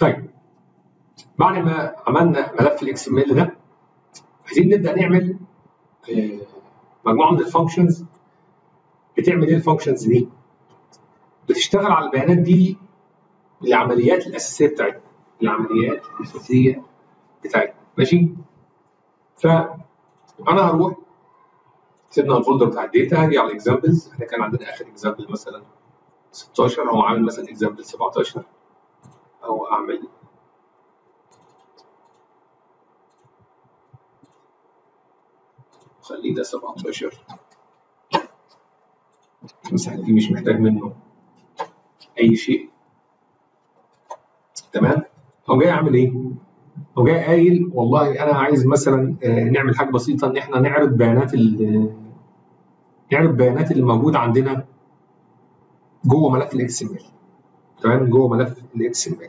طيب بعد ما عملنا ملف الاكس ام ال ده عايزين نبدا نعمل آه، مجموعه من الفانكشنز بتعمل ايه الفانكشنز دي؟ بتشتغل على البيانات دي العمليات الاساسيه بتاعتنا العمليات الاساسيه بتاعتنا ماشي؟ فانا هروح سيبنا الفولدر بتاع الداتا هاجي على الاكزامبلز احنا كان عندنا اخر اكزامبل مثلا 16 او عامل مثلا اكزامبل 17 او اعمل خليه ده 17 المساحه دي مش محتاج منه اي شيء تمام هو جاي عامل ايه؟ هو جاي قايل والله انا عايز مثلا آه، نعمل حاجه بسيطه ان احنا نعرض بيانات ال- نعرض بيانات اللي موجوده عندنا جوه ملف الاكس ام ال تمام جوه ملف الاكس ام ال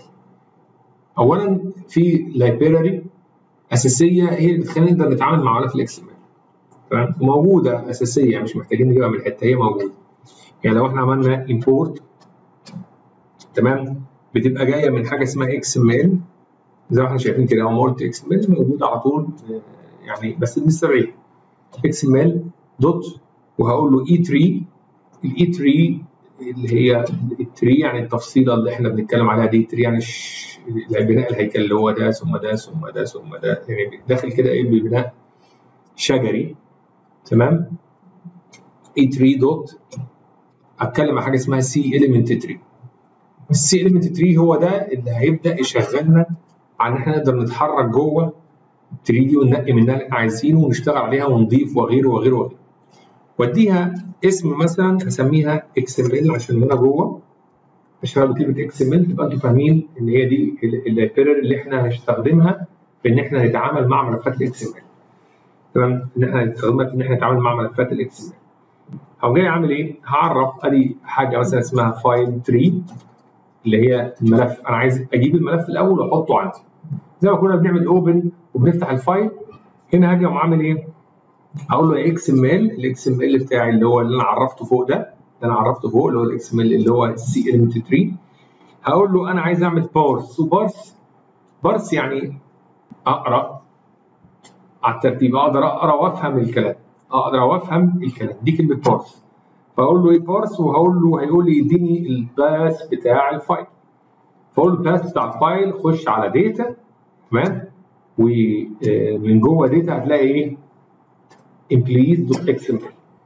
اولا في لايبراري اساسيه هي اللي بتخلينا نقدر نتعامل مع ملف الاكس ام ال تمام موجوده اساسيه مش محتاجين نجيبها من حته هي موجوده يعني لو احنا عملنا امبورت تمام بتبقى جايه من حاجه اسمها اكس ام ال زي ما احنا شايفين كده اول ما قلت اكس ام ال موجود على طول آه، يعني بس بنستبعد اكس ام ال دوت وهقول له اي 3 الاي 3 اللي هي التري يعني التفصيله اللي احنا بنتكلم عليها دي تري يعني ش- بناء الهيكل اللي هو ده ثم ده ثم ده ثم ده يعني داخل كده ايه ببناء شجري تمام اي 3 دوت هتكلم عن حاجه اسمها سي اليمنت تري السي اليمنت تري هو ده اللي هيبدا يشغلنا على ان احنا نقدر نتحرك جوه التري دي وننقي منها اللي احنا عايزينه ونشتغل عليها ونضيف وغيره وغيره وغيره واديها اسم مثلا اسميها اكس ام ال عشان انا جوه اشتغل بكلمه اكس ام ال تبقى انتوا فاهمين ان هي دي اللايبراري اللي احنا هنستخدمها في ان احنا نتعامل مع ملفات الاكس ام ال تمام ان احنا هنستخدمها في ان احنا نتعامل مع ملفات الاكس ام ال هو جاي عامل ايه؟ هعرف ادي حاجه مثلا اسمها فايل تري اللي هي الملف انا عايز اجيب الملف الاول واحطه عندي زي ما كنا بنعمل اوبن وبنفتح الفايل هنا هاجي اقوم عامل ايه؟ هقول له اكس ام ال الاكس ام ال بتاعي اللي هو اللي انا عرفته فوق ده اللي انا عرفته فوق اللي هو الاكس ام ال اللي هو السي اليمنت 3 هقول له انا عايز اعمل بارس وبارس بارس يعني اقرا على الترتيب اقدر اقرا وافهم الكلام اقدر وافهم الكلام دي كلمه بارس فاقول له ايه بارس وهقول له هيقول لي اديني الباث بتاع الفايل فاقول له الباث بتاع الفايل خش على داتا تمام ومن جوه داتا هتلاقي ايه employees.xml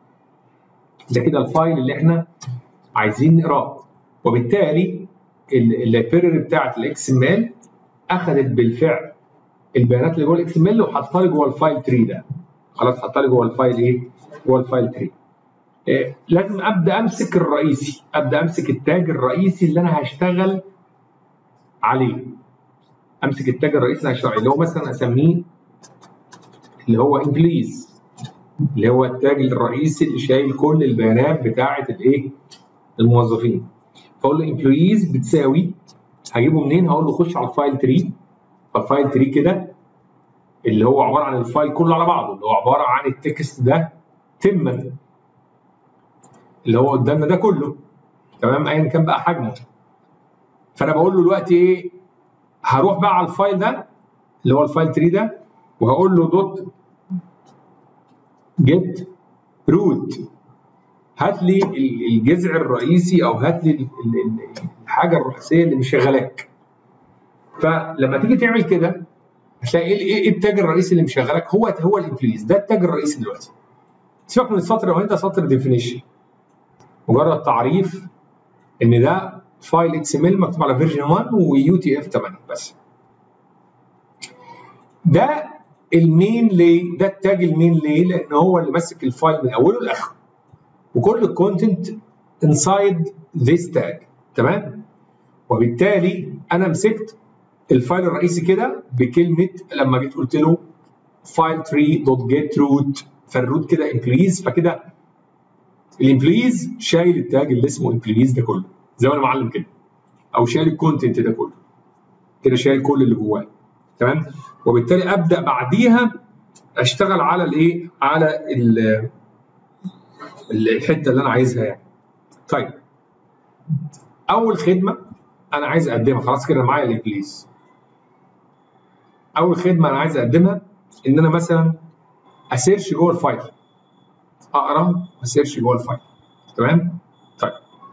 ده كده الفايل اللي احنا عايزين نقراه وبالتالي اللايبراري بتاعت الاكس ام ال اخذت بالفعل البيانات اللي جوه الاكس ام ال وحطها لي جوه الفايل 3 ده خلاص حطها لي جوه الفايل ايه؟ جوه الفايل 3 إيه لازم ابدا امسك الرئيسي ابدا امسك التاج الرئيسي اللي انا هشتغل عليه امسك التاج الرئيسي اللي هشتغل عليه اللي هو مثلا اسميه اللي هو انجليز اللي هو التاج الرئيسي اللي شايل كل البيانات بتاعه الايه الموظفين فاقول له امبلويز بتساوي هجيبه منين هقول له خش على الفايل 3 فالفايل 3 كده اللي هو عباره عن الفايل كله على بعضه اللي هو عباره عن التكست ده تما اللي هو قدامنا ده كله تمام ايا كان بقى حجمه فانا بقول له دلوقتي ايه هروح بقى على الفايل ده اللي هو الفايل 3 ده وهقول له دوت جيت روت هات لي الجذع الرئيسي او هات لي ال- ال- الحاجه الرئيسيه اللي مشغلاك فلما تيجي تعمل كده هتلاقي ايه ايه التاج الرئيسي اللي مشغلك هو هو الانفليز ده التاج الرئيسي دلوقتي سيبك من السطر لو انت سطر ديفينيشن مجرد تعريف ان ده فايل اكس ام ال مكتوب على فيرجن 1 ويو تي اف 8 بس ده المين ليه ده التاج المين ليه لان هو اللي ماسك الفايل من اوله لاخره وكل الكونتنت انسايد ذيس تاج تمام وبالتالي انا مسكت الفايل الرئيسي كده بكلمه لما جيت قلت له فايل 3 دوت جيت روت فالروت كده امبليز فكده الامبليز شايل التاج اللي اسمه امبليز ده كله زي ما انا معلم كده او شايل الكونتنت ده كله كده شايل كل اللي جواه تمام وبالتالي ابدا بعديها اشتغل على الايه على ال- الحته اللي انا عايزها يعني طيب اول خدمه انا عايز اقدمها خلاص كده معايا الانجليز اول خدمه انا عايز اقدمها ان انا مثلا اسيرش جوه الفايل اقرا اسيرش جوه الفايل تمام طيب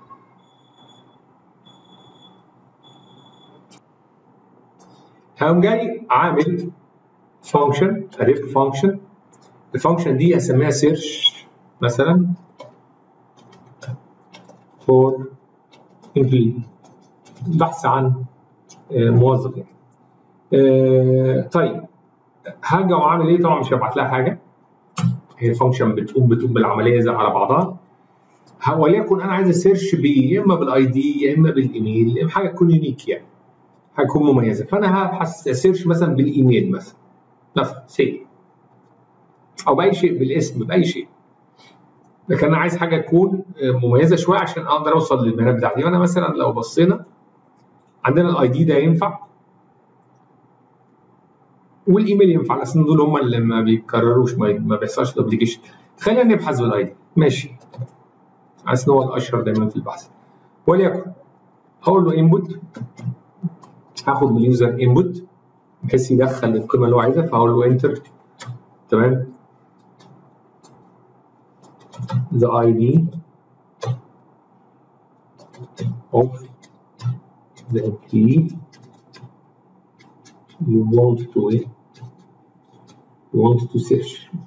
هقوم جاي عامل فانكشن اديت فانكشن الفانكشن دي هسميها سيرش مثلا فور employee بحث عن موظف يعني آه طيب هاجي واعمل ايه طبعا مش هبعت لها حاجه هي فانكشن بتقوم بتقوم بالعمليه زي على بعضها وليكن انا عايز اسيرش بيه يا اما بالاي دي يا اما بالايميل يا اما حاجه تكون يونيك يعني حاجه تكون مميزه فانا هبحث اسيرش مثلا بالايميل مثلا مثلا سي او باي شيء بالاسم باي شيء لكن انا عايز حاجه تكون مميزه شويه عشان اقدر اوصل للبيانات بتاعتي وانا مثلا لو بصينا عندنا الاي دي ده ينفع والايميل ينفع لان دول هم اللي ما بيتكرروش ما بيحصلش دوبليكيشن خلينا نبحث بالاي دي ماشي عايز ان هو الاشهر دايما في البحث وليكن هقول له انبوت هاخد من اليوزر انبوت بحيث يدخل القيمه اللي هو عايزها فهقول له انتر تمام the ID of the employee you want to you want to search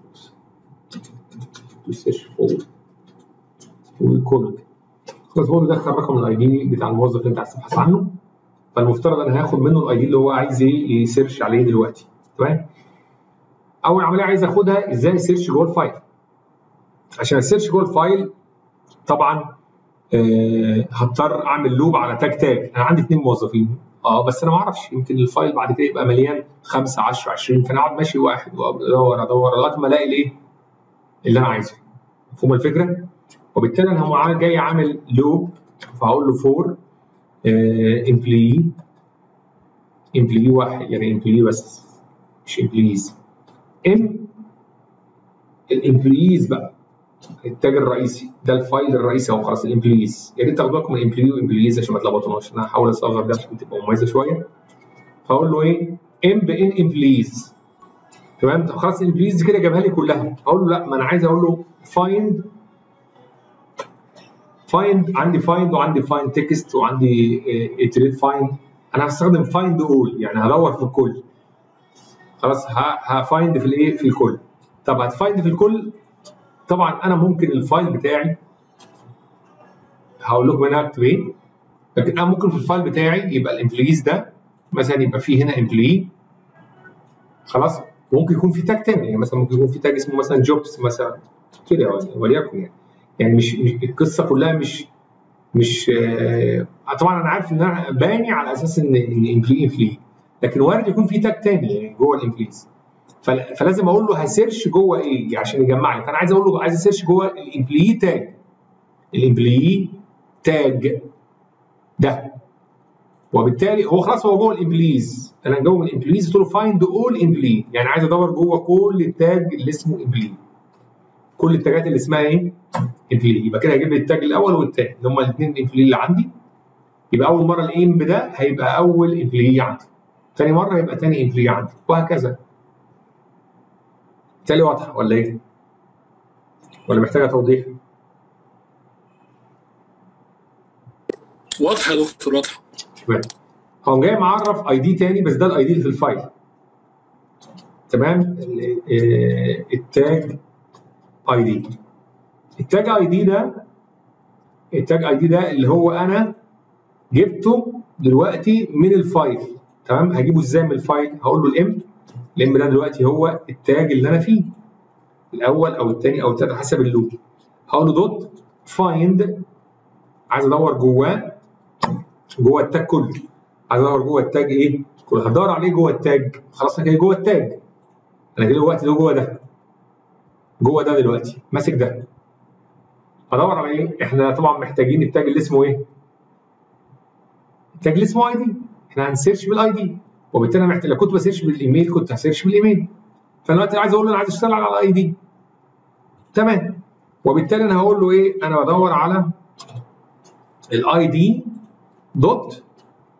to search for ويكون خلاص هو بيدخل رقم الاي دي بتاع الموظف اللي انت عايز تبحث عنه فالمفترض انا هاخد منه الاي دي اللي هو عايز ايه يسيرش عليه دلوقتي تمام اول عمليه عايز اخدها ازاي اسيرش جوه الفايل عشان اسيرش جوه الفايل طبعا آه هضطر اعمل لوب على تاج تاج انا عندي اثنين موظفين اه بس انا ما اعرفش يمكن الفايل بعد كده يبقى مليان 5 10 20 فانا اقعد ماشي واحد وادور ادور لغايه ما الاقي الايه اللي انا عايزه مفهوم الفكره؟ وبالتالي انا هو جاي عامل لوب فهقول له فور امبلوي امبلوي واحد يعني امبلوي بس مش امبلويز ام الامبلويز بقى التاج الرئيسي ده الفايل الرئيسي اهو خلاص الامبلويز يا ريت تاخدوا بالكم من الامبلوي وامبلويز عشان ما تلخبطوناش انا هحاول اصغر ده عشان تبقى مميزه شويه فاقول له ايه ام بان امبلويز تمام خلاص الامبلويز كده جابها لي كلها اقول له لا ما انا عايز اقول له فايند فايند عندي فايند وعندي فايند تكست وعندي اتريد فايند انا هستخدم فايند اول يعني هدور في الكل خلاص هفايند في الايه في الكل طب هتفايند في الكل طبعا انا ممكن الفايل بتاعي هقول لكم هنا اكتب ايه لكن انا ممكن في الفايل بتاعي يبقى الامبلويز ده مثلا يبقى فيه هنا امبلوي خلاص ممكن يكون في تاج تاني يعني مثلا ممكن يكون في تاج اسمه مثلا جوبس مثلا كده وليكن يعني يعني مش, مش القصه كلها مش مش آه طبعا انا عارف ان انا باني على اساس ان ان امبلي امبلي لكن وارد يكون في تاج تاني يعني جوه الامبليز فلازم اقول له هسيرش جوه ايه عشان يجمع لي فانا عايز اقول له عايز اسيرش جوه الامبلي تاج الامبلي تاج ده وبالتالي هو خلاص هو جوه الامبليز انا جوه الامبليز قلت له فايند اول امبلي يعني عايز ادور جوه كل التاج اللي اسمه امبلي كل التاجات اللي اسمها ايه؟ امبلي يبقى كده هجيب لي التاج الاول والثاني اللي هم الاثنين امبلي اللي عندي يبقى اول مره الامب ده هيبقى اول امبلي عندي ثاني مره هيبقى ثاني امبلي عندي وهكذا بالتالي واضحه ولا ايه؟ ولا محتاجه توضيح؟ واضحه يا دكتور واضحه تمام هو جاي معرف اي دي تاني بس ده الاي دي اللي في الفايل تمام التاج اي دي التاج اي دي ده التاج اي دي ده اللي هو انا جبته دلوقتي من الفايل تمام هجيبه ازاي من الفايل هقول له الام الام ده دلوقتي هو التاج اللي انا فيه الاول او الثاني او الثالث حسب اللوب هقول له دوت فايند عايز ادور جواه جوه التاج كله عايز ادور جوه التاج ايه كله هدور عليه جوه التاج خلاص انا كده جوه التاج انا كده دلوقتي ده جوه ده جوه ده دلوقتي ماسك ده ادور على ايه احنا طبعا محتاجين التاج اللي اسمه ايه التاج اللي اسمه اي دي احنا هنسيرش بالاي دي وبالتالي انا محتاج لو كنت بسيرش بالايميل كنت هسيرش بالايميل فانا دلوقتي عايز اقول له انا عايز اشتغل على الاي دي تمام وبالتالي انا هقول له ايه انا بدور على الاي دي دوت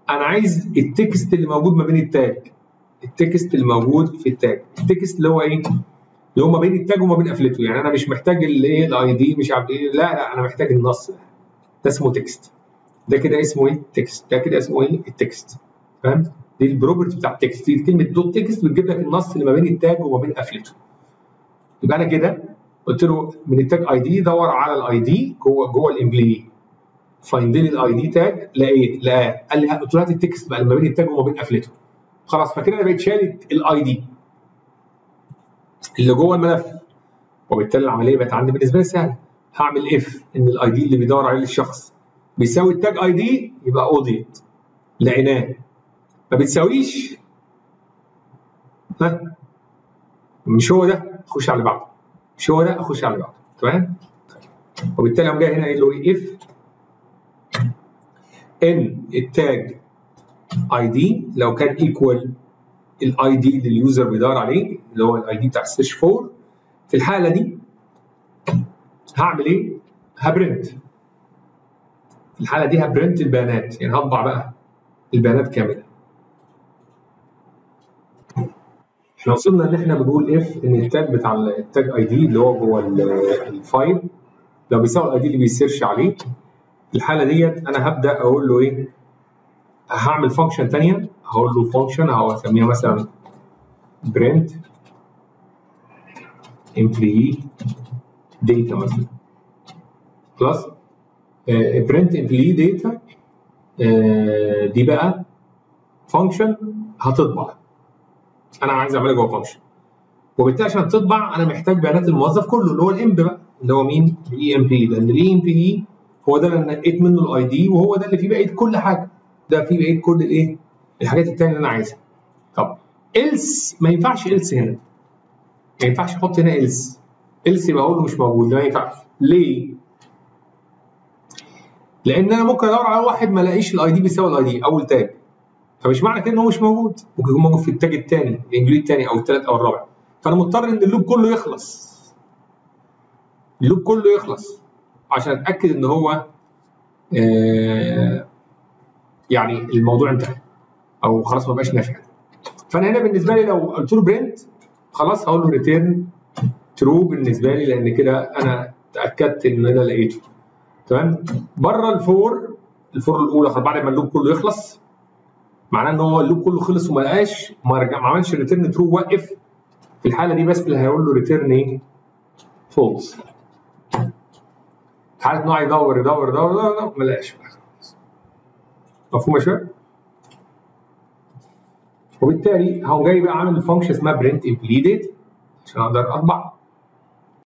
انا عايز التكست اللي موجود ما بين التاج التكست اللي موجود في التاج التكست اللي هو ايه اللي هو ما بين التاج وما بين قفلته يعني انا مش محتاج الايه الاي دي مش عارف ايه لا لا انا محتاج النص ده ده اسمه تكست ده كده اسمه ايه تكست ده كده اسمه ايه التكست فاهم دي البروبرتي بتاع التكست دي كلمه دوت تكست بتجيب لك النص اللي ما بين التاج وما بين قفلته يبقى انا كده قلت له من التاج اي دي دور على الاي دي جوه جوه الامبلي فايند لي الاي دي تاج لقيت لقاه قال لي قلت له هات التكست بقى اللي ما بين التاج وما بين قفلته خلاص فكده انا بقيت شايل الاي دي اللي جوه الملف وبالتالي العمليه بقت عندي بالنسبه لي سهله هعمل اف ان الاي دي اللي بيدور عليه الشخص بيساوي التاج اي دي يبقى اوديت لقيناه ما بتساويش ها مش هو ده اخش على اللي بعده مش هو ده اخش على اللي بعده تمام وبالتالي قام جاي هنا قايل له ايه اف ان التاج اي دي لو كان ايكوال الاي دي اللي اليوزر بيدور عليه اللي هو الاي دي بتاع السيرش 4 في الحاله دي هعمل ايه؟ هبرنت في الحاله دي هبرنت البيانات يعني هطبع بقى البيانات كامله احنا وصلنا ان احنا بنقول اف ان التاج بتاع التاج اي دي اللي هو جوه الفايل لو بيساوي الاي دي اللي بيسيرش عليه في الحاله ديت انا هبدا اقول له ايه هعمل فانكشن ثانيه هقول له فانكشن او اسميها مثلا برنت employee data مثلا خلاص برنت employee data آه دي بقى فانكشن هتطبع انا عايز اعملها جوه فانكشن وبالتالي عشان تطبع انا محتاج بيانات الموظف كله اللي هو الامب بقى اللي هو مين؟ الاي ام بي لان الاي ام بي هو ده اللي نقيت منه الاي دي وهو ده اللي فيه بقيه كل حاجه ده فيه بقيه كل الايه؟ الحاجات الثانيه اللي انا عايزها. طب إلس ما ينفعش إلس هنا. ما ينفعش احط هنا إلس. إلس يبقى اقول له مش موجود ما ينفعش. ليه؟ لان انا ممكن ادور على واحد ما الاقيش الاي دي بيساوي الاي دي اول تاج. فمش معنى كده ان هو مش موجود ممكن يكون موجود في التاج الثاني الانجليزي الثاني او الثالث او الرابع فانا مضطر ان اللوب كله يخلص اللوب كله يخلص عشان اتاكد ان هو آه يعني الموضوع انتهى او خلاص ما بقاش نافع فانا هنا بالنسبه لي لو قلت له برنت خلاص هقول له ريتيرن ترو بالنسبه لي لان كده انا اتاكدت ان انا لقيته تمام بره الفور الفور الاولى بعد ما اللوب كله يخلص معناه ان هو اللوب كله خلص وما لقاش ما رجع ما عملش ريتيرن ترو وقف في الحاله دي بس اللي هيقول له ريتيرن ايه فولس في حاله ان هو يدور يدور يدور يدور ما لقاش مفهوم يا شباب؟ وبالتالي هقوم جاي بقى عامل فانكشن اسمها برنت امبليدد عشان اقدر اطبع